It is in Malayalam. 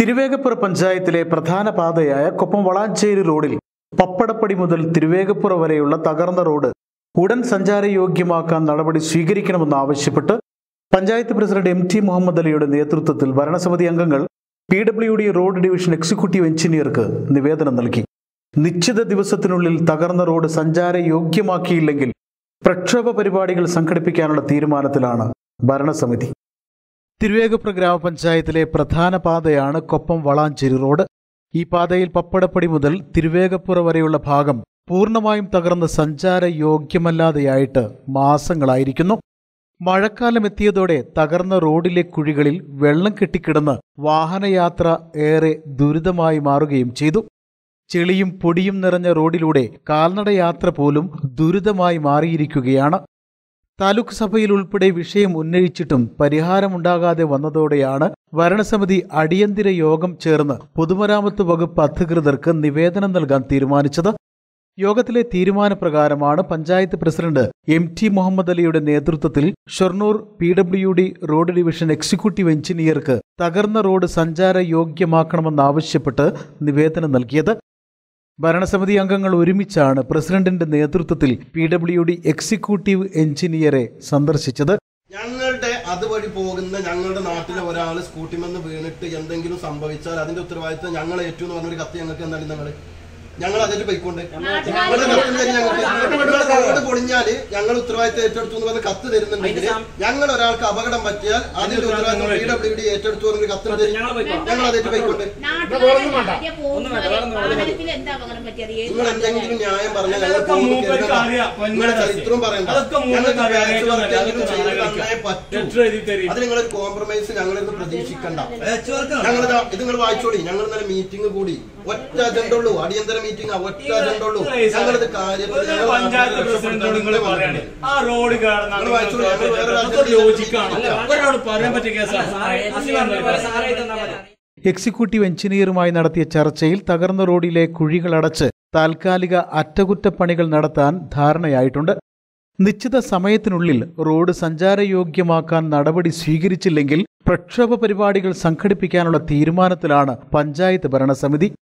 തിരുവേഗപ്പുറ പഞ്ചായത്തിലെ പ്രധാന പാതയായ കൊപ്പം വളാഞ്ചേരി റോഡിൽ പപ്പടപ്പടി മുതൽ തിരുവേഗപ്പുറ വരെയുള്ള തകർന്ന റോഡ് ഉടൻ സഞ്ചാരയോഗ്യമാക്കാൻ നടപടി സ്വീകരിക്കണമെന്നാവശ്യപ്പെട്ട് panchayat president M T Muhammad അലിയുടെ നേതൃത്വത്തിൽ ഭരണസമിതി അംഗങ്ങൾ P W D road division executive എഞ്ചിനീയർക്ക് നിവേദനം നൽകി നിശ്ചിത ദിവസത്തിനുള്ളിൽ തകർന്ന റോഡ് സഞ്ചാരയോഗ്യമാക്കിയില്ലെങ്കിൽ പ്രക്ഷോഭ പരിപാടികൾ സംഘടിപ്പിക്കാനുള്ള തീരുമാനത്തിലാണ് ഭരണസമിതി തിരുവേഗപ്പുറ ഗ്രാമപഞ്ചായത്തിലെ പ്രധാന പാതയാണ് കൊപ്പം വളാഞ്ചേരി റോഡ് ഈ പാതയിൽ പപ്പടപ്പടി മുതൽ തിരുവേഗപ്പുറ വരെയുള്ള ഭാഗം പൂർണ്ണമായും തകർന്ന് സഞ്ചാര യോഗ്യമല്ലാതെയായിട്ട് മാസങ്ങളായിരിക്കുന്നു മഴക്കാലം എത്തിയതോടെ തകർന്ന റോഡിലെ കുഴികളിൽ വെള്ളം കെട്ടിക്കിടന്ന് വാഹനയാത്ര ഏറെ ദുരിതമായി മാറുകയും ചെയ്തു ചെളിയും പൊടിയും നിറഞ്ഞ റോഡിലൂടെ കാൽനടയാത്ര പോലും ദുരിതമായി മാറിയിരിക്കുകയാണ് താലൂക്ക് സഭയിൽ ഉൾപ്പെടെ വിഷയം ഉന്നയിച്ചിട്ടും പരിഹാരമുണ്ടാകാതെ വന്നതോടെയാണ് ഭരണസമിതി അടിയന്തര യോഗം ചേർന്ന് പൊതുമരാമത്ത് വകുപ്പ് അധികൃതർക്ക് നിവേദനം നൽകാൻ തീരുമാനിച്ചത് യോഗത്തിലെ തീരുമാനപ്രകാരമാണ് panchayat president M T Muhammad അലിയുടെ നേതൃത്വത്തിൽ Shoranur P W D road division executive എഞ്ചിനീയർക്ക് തകർന്ന റോഡ് സഞ്ചാര യോഗ്യമാക്കണമെന്നാവശ്യപ്പെട്ട് നിവേദനം നൽകിയത് ഭരണസമിതി അംഗങ്ങൾ ഒരുമിച്ചാണ് പ്രസിഡന്റിന്റെ നേതൃത്വത്തിൽ പി ഡബ്ല്യു ഡി എക്സിക്യൂട്ടീവ് എഞ്ചിനീയറെ സന്ദർശിച്ചത് ഞങ്ങളുടെ അതുവഴി പോകുന്ന ഞങ്ങളുടെ നാട്ടിലെ ഒരാൾ സ്കൂട്ടിമെന്ന് വീണിട്ട് എന്തെങ്കിലും സംഭവിച്ചാൽ അതിന്റെ ഉത്തരവാദിത്തം ഞങ്ങൾ ഏറ്റു എന്ന് പറഞ്ഞൊരു കത്ത് ഞങ്ങൾക്ക് എന്താണ് നിങ്ങൾ ഞങ്ങൾ അതിൽ പോയിക്കൊണ്ട് ഞങ്ങളുടെ കത്ത് തരും ഞങ്ങൾക്ക് നിങ്ങളുടെ റോഡ് പൊളിഞ്ഞാല് ഞങ്ങൾ ഉത്തരവാദിത്തം ഏറ്റെടുത്തു എന്ന് പറഞ്ഞ കത്ത് തരുന്നുണ്ടെങ്കിൽ ഞങ്ങൾ ഒരാൾക്ക് അപകടം പറ്റിയാൽ അതിന്റെ ഉത്തരവാദിത്തം പി ഡബ്ല്യു ഡി ഏറ്റെടുത്തു എന്നൊരു കത്ത് തരും ഞങ്ങൾ അതിൽ പോയിക്കൊണ്ട് വാഹനത്തിൽ എന്താ അപകടം പറ്റിയത് ഏത് നിങ്ങൾ എന്തെങ്കിലും ന്യായം പറഞ്ഞാൽ ഞങ്ങൾ അതൊക്കെ പോകുന്നു മൂപ്പർക്ക് കേൾക്കണം. അറിയാം. പൊന്നാ നിങ്ങളുടെ രഹസ്യം. ചരിത്രം പറയണ്ട അതൊക്കെ മൂപ്പർക്ക് ഞങ്ങൾക്ക് അറിയാം. ബാച്ച് വർക്ക് അതൊക്കെ എങ്കിലും ചെയ്ത് അറിയാം. തന്നേ പറ്റൂ ലെറ്റർ എഴുതി തരും. അത് നിങ്ങളൊരു കോംപ്രമൈസ് ഞങ്ങളിന്ന് പ്രതീക്ഷിക്കണ്ട ഞങ്ങൾ ഇത് നിങ്ങൾ വായിച്ചോളി ഞങ്ങൾ ഇന്നലെ മീറ്റിംഗ് കൂടി ഒറ്റ അജണ്ട ഉള്ളൂ അടിയന്തര മീറ്റിംഗ് ഒറ്റ അജണ്ട ഉള്ളൂ ഞങ്ങളിത് കാര്യത്തിൽ ഒരു ഞങ്ങൾ പഞ്ചായത്ത് നാട്ടിൽ പ്രസിഡന്റോട് നിങ്ങൾ രക്ഷപ്പെടുത്താൻ പറയാണ് വേണ്ടി ആ റോഡ് കാരണം നിങ്ങൾ വായിച്ചോളൂ, ഞങ്ങൾ വേറെ അതൊക്കെ രാജ്യത്ത് യോജിക്കാണ് ഒരാളോട് പറയാൻ പറ്റിയ കേസാണ് എക്സിക്യൂട്ടീവ് എഞ്ചിനീയറുമായി നടത്തിയ ചർച്ചയിൽ തകർന്ന റോഡിലെ കുഴികളടച്ച് താൽക്കാലിക അറ്റകുറ്റപ്പണികൾ നടത്താൻ ധാരണയായിട്ടുണ്ട് നിശ്ചിത സമയത്തിനുള്ളിൽ റോഡ് സഞ്ചാരയോഗ്യമാക്കാൻ നടപടി സ്വീകരിച്ചില്ലെങ്കിൽ പ്രക്ഷോഭ പരിപാടികൾ സംഘടിപ്പിക്കാനുള്ള തീരുമാനത്തിലാണ് പഞ്ചായത്ത് ഭരണസമിതി